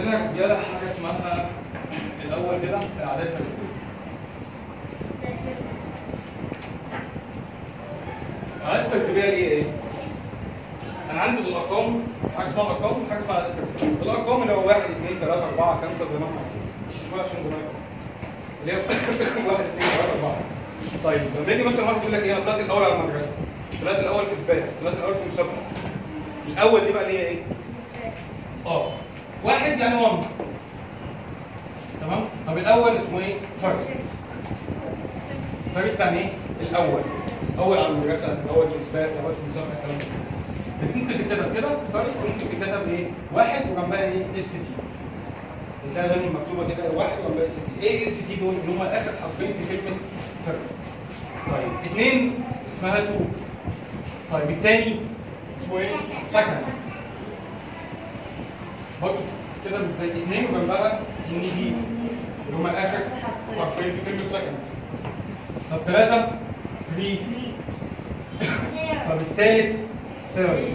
عندنا يا رجاله حاجه اسمها الاول كده الاعداد الترتيبيه الاعداد الترتيبيه دي ايه؟ انا عندي الارقام حاجه اسمها ارقام وحاجه اسمها اعداد ترتيبيه الارقام اللي هو 1 2 3 4 5 زي ما احنا عارفين مش شويه عشان زمان اللي هي 1 2 3 4 5 طيب لما يجي مثلا واحد يقول لك ايه انا طلعت الاول على المدرسه طلعت الاول في سباق طلعت الاول في مسابقه الاول دي بقى اللي هي ايه؟ اه واحد يعني 1 تمام طب الاول اسمه ايه؟ فارست فارست يعني ايه؟ الاول اول على المدرسه الاول في السباق الاول في المسابقه الكلام ده ممكن تكتبها كده فارست ممكن تكتب ايه؟ واحد وجنبها ايه؟ اس تي بتلاقي دايما مكتوبه كده واحد وجنبها اس تي ايه اس تي دول؟ اللي هم اخر حرفين في كلمه فارست طيب اثنين اسمها تو طيب الثاني اسمه ايه؟ سكند برضه كده ازاي اثنين وجنبها ان دي اللي هم اخر حرفين في كلمه سكند طب ثلاثه 3 طب الثالث ثيرد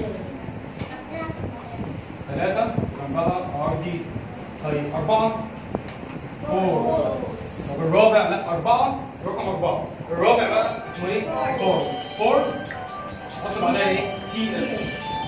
ثلاثة جنبها ار دي طيب أربعة فور طب الرابع لا أربعة رقم أربعة الرابع بقى اسمه إيه؟ فور فور حط بعدها إيه؟ تي اتش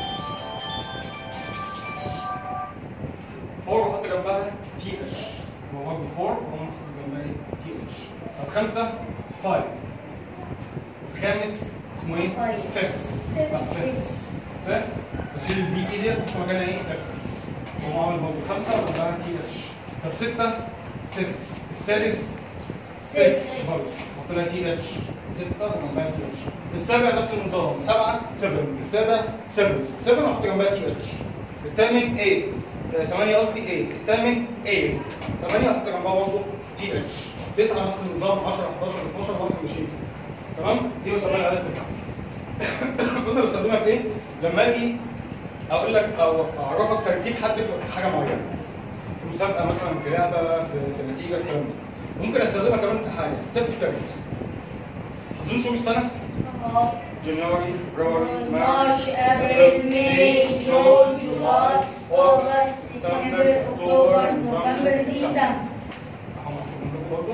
فور وحط جنبها تي اتش هو برضه فور وهم حط جنبها إيه؟ تي اتش طب خمسة فايف الخامس اسمه إيه؟ Five. فيفس بس فيفس فيف بشيل الفي اي ديت بحط مكانها ايه؟ اف وهو عامل برضه خمسة وبعدها تي اتش طب ستة 6 السادس 6 برضه بحط لها تي اتش 6 وجنبها تي اتش السابع نفس النظام سبعة 7 السابع 7 7 واحط جنبها تي اتش الثامن 8 8 قصدي 8 الثامن 8 8 احط جنبها برضه تي اتش 9 نفس النظام 10 11 12 21 تمام دي بسميها العدد بتاعها كنا بستخدمها في ايه؟ لما اجي اقول لك او اعرفك ترتيب حد في حاجه معينه في مسابقه مثلا في لعبه في, في نتيجه في الكلام ده ممكن استخدمها كمان في حاجه كتابه التاريخ حافظين شهور السنه؟ جنوري فبراير March, April, May, June, July, August, September, October, November, December. هم مكتوبين لكم برضه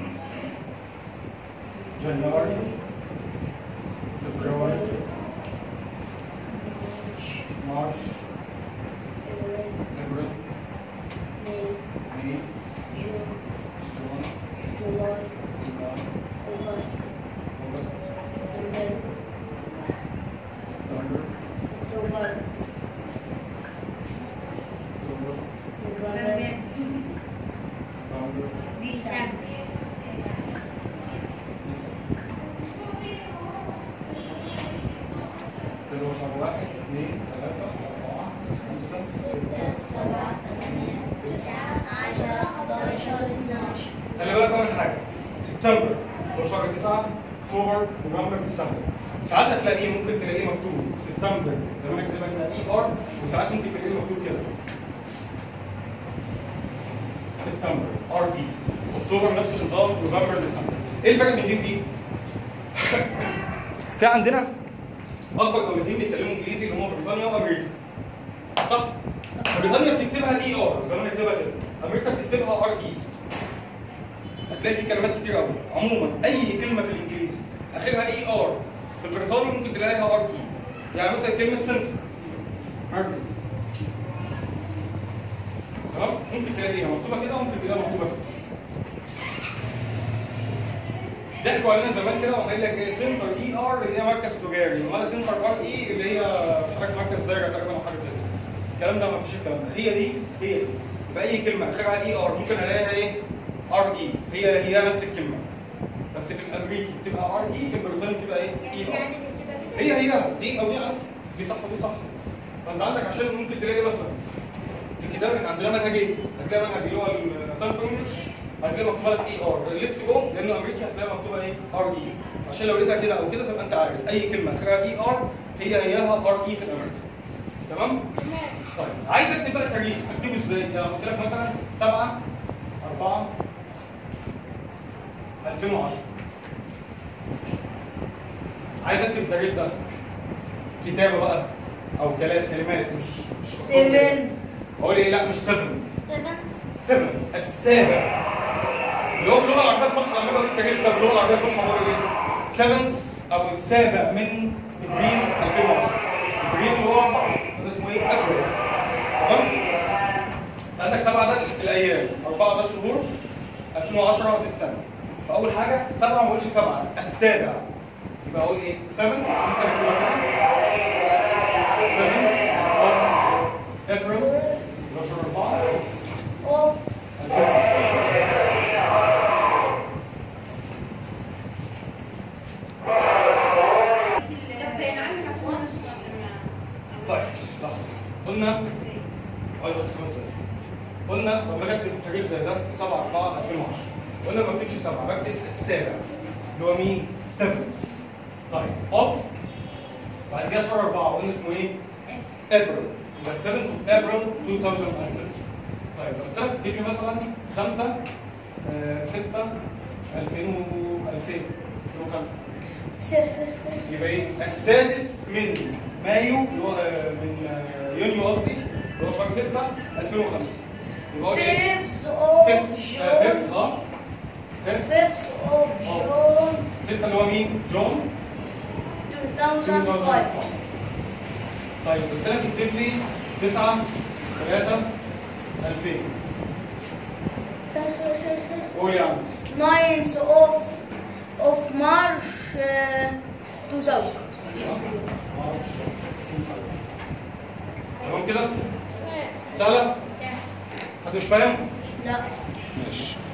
جنوري فبراير مارش ابريل ماي جون جولاي اوغست سبتمبر اكتوبر نوفمبر ديسمبر كده هو شهر واحد اثنين ثلاثة أربعة خمسة ستة سبعة خلي بالك بقى من حاجة سبتمبر هو شهر 9 اكتوبر نوفمبر ديسمبر ساعات هتلاقيه ممكن تلاقيه مكتوب سبتمبر زي ما انا كاتبها كده اي ار وساعات ممكن تلاقيه مكتوب كده سبتمبر ار اي اكتوبر نفس النظام نوفمبر ديسمبر ايه الفرق بين دي ودي؟ في عندنا اكبر دولتين بيتكلموا انجليزي اللي هم بريطانيا وامريكا صح؟ بريطانيا بتكتبها اي ار زي ما انا كاتبها كده امريكا بتكتبها ار اي هتلاقي في كلمات كتير قوي عموما اي كلمه في الانجليزي اخرها اي ار في البريطاني ممكن تلاقيها ار اي يعني مثلا كلمه سنتر مركز تمام ممكن تلاقيها مكتوبه كده وممكن تلاقيها مكتوبه كده ضحكوا علينا زمان كده وقال لك ايه سنتر اي ار اللي هي مركز تجاري ولا سنتر ار اي اللي هي مش عارف مركز دايره تقريبا او حاجه زي كده الكلام ده ما فيش الكلام ده هي دي هي دي فاي كلمه اخرها اي ار ممكن الاقيها ايه ار اي هي هي نفس الكلمه بس في الامريكي بتبقى ار اي في البريطاني بتبقى ايه اي ار هي هي دي او دي عادي دي صح ودي صح فانت عندك عشان ممكن تلاقي مثلا في الكتاب احنا عندنا منهجين هتلاقي منهج اللي هو التايم في انجلش هتلاقي مكتوبه لك اي ار ليتس جو لانه امريكي هتلاقي مكتوبه ايه ار اي عشان لو لقيتها كده او كده تبقى انت عارف اي كلمه اخرها اي ار هي هياها ار اي في الامريكي تمام؟ طيب عايز اكتب بقى التاريخ اكتبه ازاي؟ يعني قلت لك مثلا 7 4 2010 عايز اكتب التاريخ ده كتابه بقى او كلام كلمات مش مش Seven. اقول ايه لا مش 7 7 السابع اللي هو باللغه العربيه الفصحى لما اجي التاريخ ده باللغه العربيه الفصحى بقول ايه؟ 7 او السابع من ابريل 2010 ابريل اللي هو 4 ده اسمه ايه؟ ابريل تمام؟ عندك سبعه ده الايام اربعه ده الشهور 2010 دي السنه فاول حاجه سبعه ما بقولش سبعه السابع يبقى اقول ايه؟ 7 ممكن اكتبها كده 7 of April 11 4 of 2010 طيب لحظه قلنا عايز بس خمس دقايق قلنا لما باجي اكتب تاريخ زي ده 7 4 2010 قلنا ما بكتبش 7 بكتب السابع اللي هو مين؟ سيفنس طيب اوف بعد كده شهر 4 قلنا اسمه ايه؟ ابريل يبقى 7 اوف ابريل 2010 طيب لو قلت لك اكتب لي مثلا 5 6 2000 و 2000 2005 سر سر سر يبقى ايه؟ السادس من مايو اللي هو آه، من آه، يونيو قصدي اللي هو شهر 6 2005 يبقى اقول ايه؟ fifth of 6 آه، 5 June اه 5 fifth of June 6 اللي هو مين؟ جون 2005 طيب قلت لك اكتب لي 9 3 2000 سر سر سر سر قول يا عم 9th of of March uh, 2000 مارش 2000. تمام كده؟ سهلة؟ حد مش فاهم؟ لا ماشي